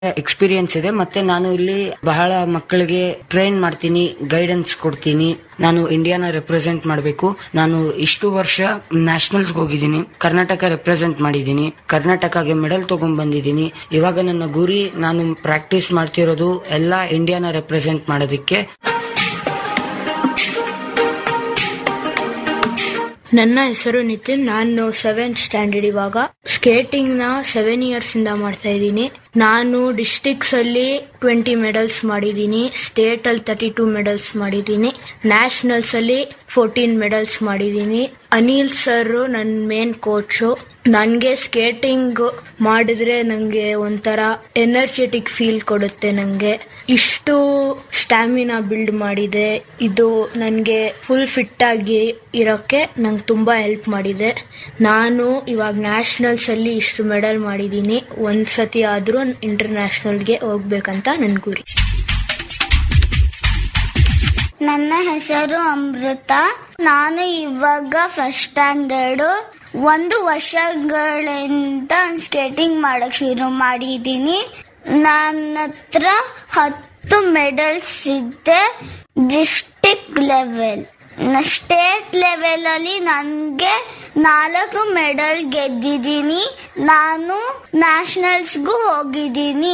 experience ಇದೆ ಮತ್ತೆ ನಾನು ಇಲ್ಲಿ ಬಹಳ ಮಕ್ಕಳಿಗೆ ಟ್ರೈನ್ ಮಾಡ್ತೀನಿ ಗೈಡೆನ್ಸ್ ಕೊಡ್ತೀನಿ ನಾನು ಇಂಡಿಯಾನ ರೆಪ್ರೆಸೆಂಟ್ ಮಾಡಬೇಕು ನಾನು ಇಷ್ಟು ವರ್ಷ ನ್ಯಾಷನಲ್ಸ್ ಹೋಗಿದ್ದೀನಿ ಕರ್ನಾಟಕ ರೆಪ್ರೆಸೆಂಟ್ ಮಾಡಿದ್ದೀನಿ ಕರ್ನಾಟಕಗೆ ಮೆಡಲ್ ತಗೊಂಡ್ ಬಂದಿದ್ದೀನಿ ಇವಾಗ ನನ್ನ ಗುರಿ ನಾನು ಪ್ರಾಕ್ಟೀಸ್ ಮಾಡ್ತಿರೋದು ಎಲ್ಲಾ ಇಂಡಿಯಾನ ರೆಪ್ರೆಸೆಂಟ್ ಮಾಡೋದಕ್ಕೆ ನನ್ನ ಹೆಸರು ನಿತಿನ್ ನಾನು ಸೆವೆಂತ್ ಸ್ಟ್ಯಾಂಡರ್ಡ್ ಇವಾಗ ಸ್ಕೇಟಿಂಗ್ ನ ಸೆವೆನ್ ಇಯರ್ಸ್ ಇಂದ ಮಾಡ್ತಾ ಇದ್ದೀನಿ ನಾನು ಡಿಸ್ಟ್ರಿಕ್ಸ್ ಅಲ್ಲಿ ಟ್ವೆಂಟಿ ಮೆಡಲ್ಸ್ ಮಾಡಿದ್ದೀನಿ ಸ್ಟೇಟ್ ಅಲ್ಲಿ ತರ್ಟಿ ಟೂ ಮೆಡಲ್ಸ್ ಮಾಡಿದ್ದೀನಿ ನ್ಯಾಷನಲ್ಸ್ ಅಲ್ಲಿ ಫೋರ್ಟೀನ್ ಮೆಡಲ್ಸ್ ಮಾಡಿದ್ದೀನಿ ಅನಿಲ್ ಸರ್ ನನ್ನ ಮೇನ್ ಕೋಚು ನನಗೆ ಸ್ಕೇಟಿಂಗ್ ಮಾಡಿದ್ರೆ ನನಗೆ ಒಂಥರ ಎನರ್ಜೆಟಿಕ್ ಫೀಲ್ ಕೊಡುತ್ತೆ ನನಗೆ ಇಷ್ಟು ಸ್ಟ್ಯಾಮಿನಾ ಬಿಲ್ಡ್ ಮಾಡಿದೆ ಇದು ನನಗೆ ಫುಲ್ ಫಿಟ್ ಆಗಿ ಇರೋಕ್ಕೆ ನಂಗೆ ತುಂಬ ಹೆಲ್ಪ್ ಮಾಡಿದೆ ನಾನು ಇವಾಗ ನ್ಯಾಷನಲ್ಸ್ ಅಲ್ಲಿ ಇಷ್ಟು ಮೆಡಲ್ ಮಾಡಿದ್ದೀನಿ ಒಂದ್ಸತಿ ಆದರೂ ಇಂಟರ್ನ್ಯಾಷನಲ್ಗೆ ಹೋಗ್ಬೇಕಂತ ನನ್ನ ಗುರಿ ನನ್ನ ಹೆಸರು ಅಮೃತ ನಾನು ಇವಾಗ ಫಸ್ಟ್ ಸ್ಟ್ಯಾಂಡರ್ಡ್ ಒಂದು ವರ್ಷಗಳಿಂದ ಸ್ಕೇಟಿಂಗ್ ಮಾಡಕ್ ಶುರು ಮಾಡಿದ್ದೀನಿ ನನ್ನ ಹತ್ರ ಹತ್ತು ಮೆಡಲ್ಸ್ ಇದೆ ಡಿಸ್ಟಿಕ್ ಲೆವೆಲ್ ಸ್ಟೇಟ್ ಲೆವೆಲ್ ಅಲ್ಲಿ ನನಗೆ ನಾಲ್ಕು ಮೆಡಲ್ ಗೆದ್ದಿದ್ದೀನಿ ನಾನು ನ್ಯಾಷನಲ್ಸ್ಗೂ ಹೋಗಿದ್ದೀನಿ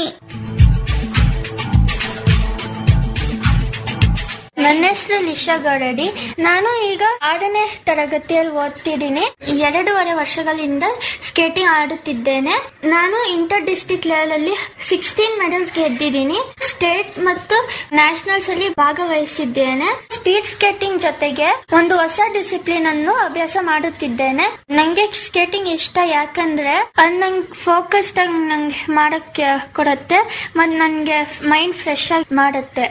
ನನ್ನ ಹೆಸರು ಲಿಶಾ ಗೌಡಡಿ ನಾನು ಈಗ ಆರನೇ ತರಗತಿಯಲ್ಲಿ ಓದ್ತಿದ್ದೀನಿ ಎರಡೂವರೆ ವರ್ಷಗಳಿಂದ ಸ್ಕೇಟಿಂಗ್ ಆಡುತ್ತಿದ್ದೇನೆ ನಾನು ಇಂಟರ್ ಡಿಸ್ಟ್ರಿಕ್ಟ್ ಲೆವೆಲ್ ಅಲ್ಲಿ ಸಿಕ್ಸ್ಟೀನ್ ಮೆಡಲ್ಸ್ ಗೆದ್ದಿದ್ದೀನಿ ಸ್ಟೇಟ್ ಮತ್ತು ನ್ಯಾಷನಲ್ಸ್ ಅಲ್ಲಿ ಭಾಗವಹಿಸಿದ್ದೇನೆ ಸ್ಪೀಡ್ ಸ್ಕೇಟಿಂಗ್ ಜೊತೆಗೆ ಒಂದು ಹೊಸ ಡಿಸಿಪ್ಲಿನ್ ಅನ್ನು ಅಭ್ಯಾಸ ಮಾಡುತ್ತಿದ್ದೇನೆ ನಂಗೆ ಸ್ಕೇಟಿಂಗ್ ಇಷ್ಟ ಯಾಕಂದ್ರೆ ಅದು ನಂಗೆ ಫೋಕಸ್ ಆಗಿ ನಂಗೆ ಮಾಡಕ್ಕೆ ಕೊಡುತ್ತೆ ಮತ್ತು ನನಗೆ ಮೈಂಡ್ ಫ್ರೆಶ್ ಆಗಿ ಮಾಡುತ್ತೆ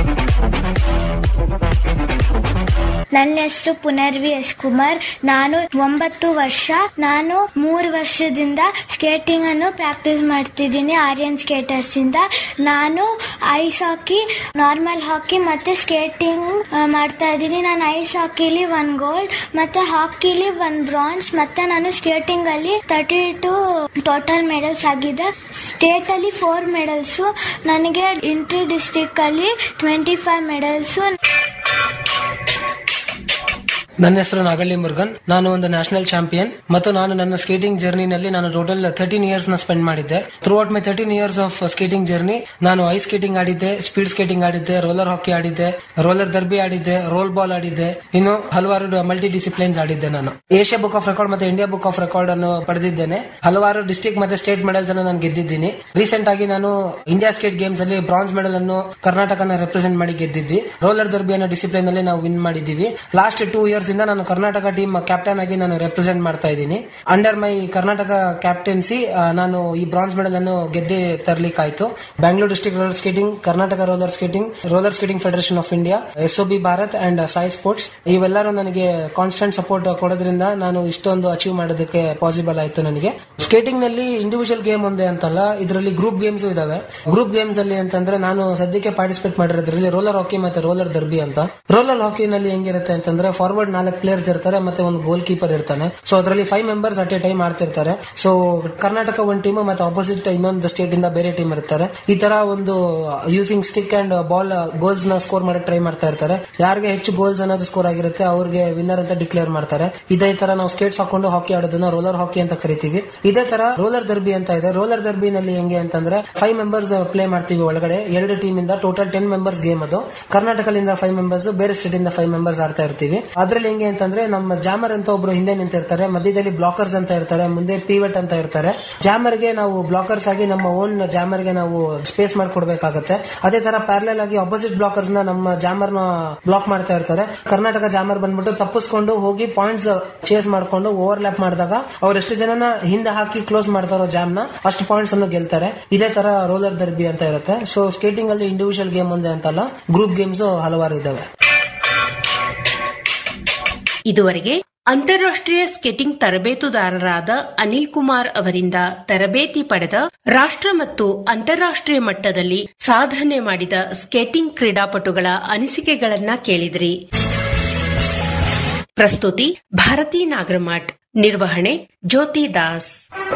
ನನ್ನ ಹೆಸರು ಪುನರ್ವಿ ಎಸ್ ಕುಮಾರ್ ನಾನು ಒಂಬತ್ತು ವರ್ಷ ನಾನು ಮೂರು ವರ್ಷದಿಂದ ಸ್ಕೇಟಿಂಗ್ ಅನ್ನು ಪ್ರಾಕ್ಟೀಸ್ ಮಾಡ್ತಿದ್ದೀನಿ ಆರ್ಯನ್ ಸ್ಕೇಟರ್ಸ್ ಇಂದ ನಾನು ಐಸ್ ಹಾಕಿ ನಾರ್ಮಲ್ ಹಾಕಿ ಮತ್ತೆ ಸ್ಕೇಟಿಂಗ್ ಮಾಡ್ತಾ ಇದ್ದೀನಿ ನಾನು ಐಸ್ ಹಾಕಿಲಿ ಒನ್ ಗೋಲ್ಡ್ ಮತ್ತೆ ಹಾಕಿಲಿ ಒನ್ ಬ್ರಾನ್ಸ್ ಮತ್ತೆ ನಾನು ಸ್ಕೇಟಿಂಗ್ ಅಲ್ಲಿ ತರ್ಟಿ ಟು ಟೋಟಲ್ ಮೆಡಲ್ಸ್ ಆಗಿದೆ ಸ್ಟೇಟ್ ಅಲ್ಲಿ ಫೋರ್ ಮೆಡಲ್ಸ್ ನನಗೆ ಇಂಟರ್ ಡಿಸ್ಟಿಕ್ ಅಲ್ಲಿ ಟ್ವೆಂಟಿ ಫೈವ್ ಮೆಡಲ್ಸ್ ನನ್ನ ಹೆಸರು ನಾಗಳ್ಳಿ ಮುರುಗನ್ ನಾನು ಒಂದು ನ್ಯಾಷನಲ್ ಚಾಂಪಿಯನ್ ಮತ್ತು ನಾನು ನನ್ನ ಸ್ಕೇಟಿಂಗ್ ಜರ್ನಿನಲ್ಲಿ ನಾನು ಟೋಟಲ್ ಥರ್ಟೀನ್ ಇಯರ್ಸ್ ನ ಸ್ಪೆಂಡ್ ಮಾಡಿದ್ದೆ throughout my thirteen years of skating journey ನಾನು ಐಸ್ ಸ್ಕೇಟಿಂಗ್ ಆಡಿದ್ದೆ ಸ್ಪೀಡ್ ಸ್ಕೇಟಿಂಗ್ ಆಡಿದ್ದೆ ರೋಲರ್ ಹಾಕಿ ಆಡಿದ್ದೆ ರೋಲರ್ ದರ್ಬಿ ಆಡಿದ್ದೆ ರೋಲ್ ಬಾಲ್ ಆಡಿದ್ದೆ ಇನ್ನು ಹಲವಾರು ಮಲ್ಟಿ ಡಿಸಿಪ್ಲಿನ್ಸ್ ಆಡಿದ್ದೆ ನಾನು ಏಷ್ಯಾ ಬುಕ್ ಆಫ್ ರೆಕಾರ್ಡ್ ಮತ್ತೆ ಇಂಡಿಯಾ ಬುಕ್ ಆಫ್ ರೆಕಾರ್ಡ್ ಅನ್ನು ಪಡೆದಿದ್ದೇನೆ ಹಲವಾರು ಡಿಸ್ಟಿಕ್ ಮತ್ತೆ ಸ್ಟೇಟ್ ಮೆಡಲ್ಸ್ ಅನ್ನು ನಾನು ಗೆದ್ದಿದ್ದೀನಿ ರೀಸೆಂಟ್ ಆಗಿ ನಾನು ಇಂಡಿಯಾ ಸ್ಟೇಟ್ ಗೇಮ್ಸ್ ಅಲ್ಲಿ ಬ್ರಾನ್ಸ್ ಮೆಡಲ್ ಅನ್ನು ಕರ್ನಾಟಕನ ರೆಪ್ರೆಸೆಂಟ್ ಮಾಡಿ ಗೆದ್ದಿದ್ದಿ ರೋಲರ್ ದರ್ಬಿ ಅನ್ನೋ ಡಿಸಿಪ್ಲಿನ್ ಅಲ್ಲಿ ನಾವು ವಿನ್ ಮಾಡಿದ್ದೀವಿ ಲಾಸ್ಟ್ ಟೂ ಇಯರ್ಸ್ ಇಂದ ನಾನು ಕರ್ನಾಟಕ ಟೀಮ್ ಕ್ಯಾಪ್ಟನ್ ಆಗಿ ನಾನು ರೆಪ್ರೆಸೆಂಟ್ ಮಾಡ್ತಾ ಇದ್ದೀನಿ ಅಂಡರ್ ಮೈ ಕರ್ನಾಟಕ ಕ್ಯಾಪ್ಟನ್ಸಿ ನಾನು ಈ ಬ್ರಾನ್ಸ್ ಮೆಡಲ್ ಅನ್ನು ಗೆದ್ದೆ ತರ್ಲಿಕ್ಕಾಯ್ತು Bangalore district roller skating Karnataka roller skating roller skating federation of India S B Bharat and SAI sports ಇವೆಲ್ಲರೂ ನನಗೆ ಕಾನ್ಸ್ಟೆಂಟ್ ಸಪೋರ್ಟ್ ಕೊಡೋದ್ರಿಂದ ನಾನು ಇಷ್ಟೊಂದು ಅಚೀವ್ ಮಾಡೋದಕ್ಕೆ ಪಾಸಿಬಲ್ ಆಯ್ತು ನನಗೆ ಸ್ಕೇಟಿಂಗ್ ನಲ್ಲಿ ಇಂಡಿವಿಜುವಲ್ ಗೇಮ್ ಒಂದೇ ಅಂತಲ್ಲ ಇದರಲ್ಲಿ ಗ್ರೂಪ್ ಗೇಮ್ಸ್ ಇದಾವೆ ಗ್ರೂಪ್ ಗೇಮ್ಸ್ ಅಲ್ಲಿ ಅಂತಂದ್ರೆ ನಾನು ಸದ್ಯಕ್ಕೆ ಪಾರ್ಟಿಸಿಪೇಟ್ ಮಾಡಿರೋದ್ರಲ್ಲಿ ರೋಲರ್ ಹಾಕಿ ಮತ್ತೆ ರೋಲರ್ ದರ್ಬಿ ಅಂತ ರೋಲರ್ ಹಾಕಿನಲ್ಲಿ ಹೆಂಗಿರುತ್ತೆ ಅಂತಂದ್ರೆ ಫಾರ್ವರ್ಡ್ ನಾಲ್ಕು ಪ್ಲೇಯರ್ಸ್ ಇರ್ತಾರೆ ಮತ್ತೆ ಒಂದು ಗೋಲ್ ಕೀಪರ್ ಇರ್ತಾನೆ ಸೊ ಅದರಲ್ಲಿ five members at a time ಆಡ್ತಿರ್ತಾರೆ ಸೊ ಕರ್ನಾಟಕ ಒಂದು ಟೀಮ್ ಮತ್ತೆ ಆಪೋಸಿಟ್ ಇನ್ನೊಂದು ಸ್ಟೇಟ್ ಇಂದ ಬೇರೆ ಟೀಮ್ ಇರ್ತಾರೆ ಈ ತರ ಒಂದು using stick and ball goals ನ ಸ್ಕೋರ್ ಮಾಡಕ್ ಟ್ರೈ ಮಾಡ್ತಾ ಇರ್ತಾರೆ ಯಾರಿಗೆ ಹೆಚ್ಚು ಗೋಲ್ಸ್ ಅನ್ನೋದು ಸ್ಕೋರ್ ಆಗಿರುತ್ತೆ ಅವ್ರಿಗೆ ವಿನ್ನರ್ ಅಂತ ಡಿಕ್ಲೇರ್ ಮಾಡ್ತಾರೆ ಇದೇ ತರ ನಾವು ಸ್ಕೇಟ್ಸ್ ಹಾಕೊಂಡು ಹಾಕಿ ಆಡೋದನ್ನ ರೋಲರ್ ಹಾಕಿ ಅಂತ ಕರಿತೀವಿ ಇದೇ ತರ ರೋಲರ್ ದರ್ಬಿ ಅಂತ ಇದೆ ರೋಲರ್ ದರ್ಬಿನಲ್ಲಿ ಹೆಂಗೆ ಅಂತಂದ್ರೆ ಫೈವ್ ಮೆಂಬರ್ಸ್ ಪ್ಲೇ ಮಾಡ್ತೀವಿ ಒಳಗಡೆ ಎರಡು ಟೀಮ್ ಇಂದ ಟೋಟಲ್ ಟೆನ್ ಮೆಂಬರ್ಸ್ ಗೇಮ್ ಅದು ಕರ್ನಾಟಕದಿಂದ ಫೈವ್ ಮೆಂಬರ್ಸ್ ಬೇರೆ ಸ್ಟೇಟ್ ಇಂದ ಫೈವ್ ಮೆಂಬರ್ಸ್ ಆಡ್ತಾ ಇರ್ತೀವಿ ಅದ್ರಲ್ಲಿ ಹೆಂಗೆ ಅಂತಂದ್ರೆ ನಮ್ಮ ಜಾಮರ್ ಅಂತ ಒಬ್ರು ಹಿಂದೆ ನಿಂತಿರ್ತಾರೆ ಮಧ್ಯದಲ್ಲಿ ಬ್ಲಾಕರ್ಸ್ ಅಂತ ಇರ್ತಾರೆ ಮುಂದೆ ಪಿವಟ್ ಅಂತ ಇರ್ತಾರೆ ಜಾಮರ್ ಗೆ ನಾವು ಬ್ಲಾಕರ್ಸ್ ಆಗಿ ನಮ್ಮ ಓನ್ ಜಾಮರ್ ಗೆ ನಾವು ಸ್ಪೇಸ್ ಮಾಡ್ಕೊಡ್ಬೇಕಾಗತ್ತೆ ಅದೇ ತರ ಪ್ಯಾರಲಲ್ ಆಗಿ ಅಪೋಸಿಟ್ ಬ್ಲಾಕರ್ಸ್ ನ ನಮ್ಮ ಜಾಮರ್ ನ ಬ್ಲಾಕ್ ಮಾಡ್ತಾ ಇರ್ತಾರೆ ಕರ್ನಾಟಕ ಜಾಮರ್ ಬಂದ್ಬಿಟ್ಟು ತಪ್ಪಿಸ್ಕೊಂಡು ಹೋಗಿ ಪಾಯಿಂಟ್ಸ್ ಚೇಸ್ ಮಾಡ್ಕೊಂಡು ಓವರ್ಲ್ಯಾಪ್ ಮಾಡಿದಾಗ ಅವ್ರು ಎಷ್ಟು ಜನನ ಹಿಂದೆ ಹಾಕಿ ಕ್ಲೋಸ್ ಮಾಡ್ತಾರೋ ಜಾಮ್ ನ ಅಷ್ಟು ಪಾಯಿಂಟ್ಸ್ ಅನ್ನು ಗೆಲ್ತಾರೆ ಇದೇ ತರ ರೋಲರ್ ದರ್ಬಿ ಅಂತ ಇರುತ್ತೆ ಸೊ ಸ್ಕೇಟಿಂಗ್ ಅಲ್ಲಿ ಇಂಡಿವಿಜುವಲ್ ಗೇಮ್ ಒಂದೇ ಅಂತಲ್ಲ ಗ್ರೂಪ್ ಗೇಮ್ಸ್ ಹಲವಾರು ಇದಾವೆ ಇದುವರೆಗೆ ಅಂತಾರಾಷ್ಟ್ರೀಯ ಸ್ಕೇಟಿಂಗ್ ತರಬೇತುದಾರರಾದ ಅನಿಲ್ ಕುಮಾರ್ ಅವರಿಂದ ತರಬೇತಿ ಪಡೆದ ರಾಷ್ಟ್ರ ಮತ್ತು ಅಂತಾರಾಷ್ಟ್ರೀಯ ಮಟ್ಟದಲ್ಲಿ ಸಾಧನೆ ಮಾಡಿದ ಸ್ಕೇಟಿಂಗ್ ಕ್ರೀಡಾಪಟುಗಳ ಅನಿಸಿಕೆಗಳನ್ನ ಕೇಳಿದ್ರಿ ಪ್ರಸ್ತುತಿ ಭಾರತಿ ನಾಗರಮಠ್ ನಿರ್ವಹಣೆ ಜ್ಯೋತಿ ದಾಸ್